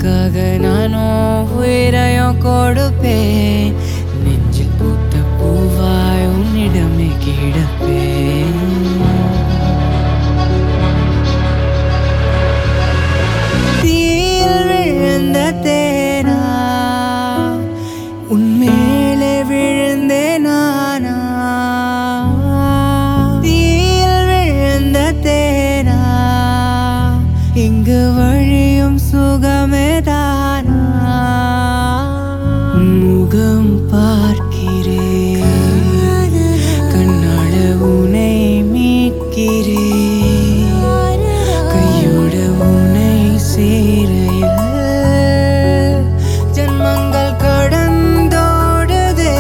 உனக்காக நானும் உயிரையும் கொடுப்பேன் நெஞ்சில் பூத்த பூவாய் உன்னிடமே கிடப்பேன் தீயில் விழுந்த தேனா உன்மேலே விழுந்தே நானா தீயில் விழுந்த தேனா இங்கு வழியும் சுகமே தானா முகம் பார்க்கிறேன் கண்ணால உனை மீட்கிறேன் கையோட உனை சேரையில் ஜன்மங்கள் கடந்தோடுதே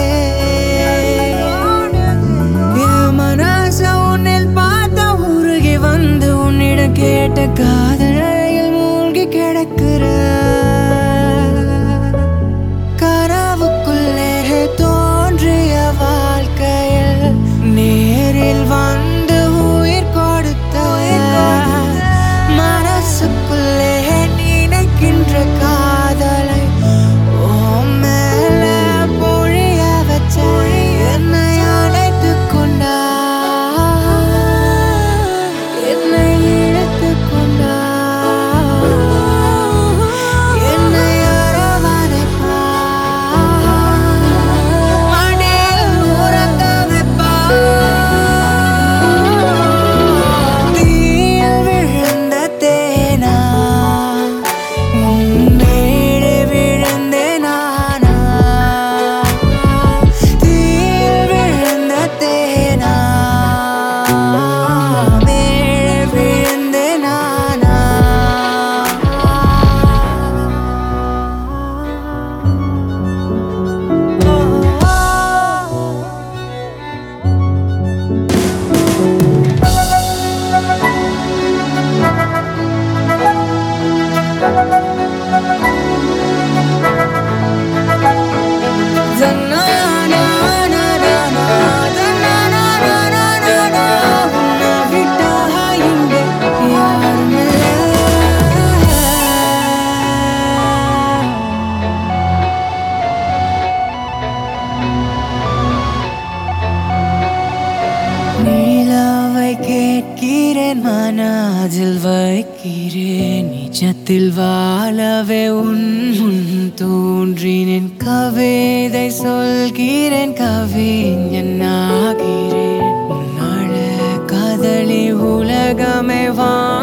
என் மனச உன்னில் பார்த்த உருகி வந்து உன்னிடம் கேட்ட காதலையில் மூழ்கி கிடக்கிற கனவுக்குள்ளே தோன்றிய வாழ்க்கையில் நேரில் வந்து உயிர் கொடுத்த மனசுக்குள்ளே நினைக்கின்ற காதலை உன் மேல பொழிய வச்ச என்னை அழைத்துக் கொண்டா என்னை இழுத்துக் கொண்டா என்னை அரவணைப்பா மடியில் உறங்க வைப்பா தீயில் விழுந்த தேனா உன்னேடே விழுந்தே நானா தீயில் விழுந்த தேனா மேலே விழுந்தே நானா நீலாவை கேட்கிறேன் மனதில் வைக்கிறேன் நிஜத்தில் வாழவே உன் முன் தோன்றினேன் கவிதை சொல்கிறேன் கவிஞனாகிறேன் உன்னால காதலி உலகமே வா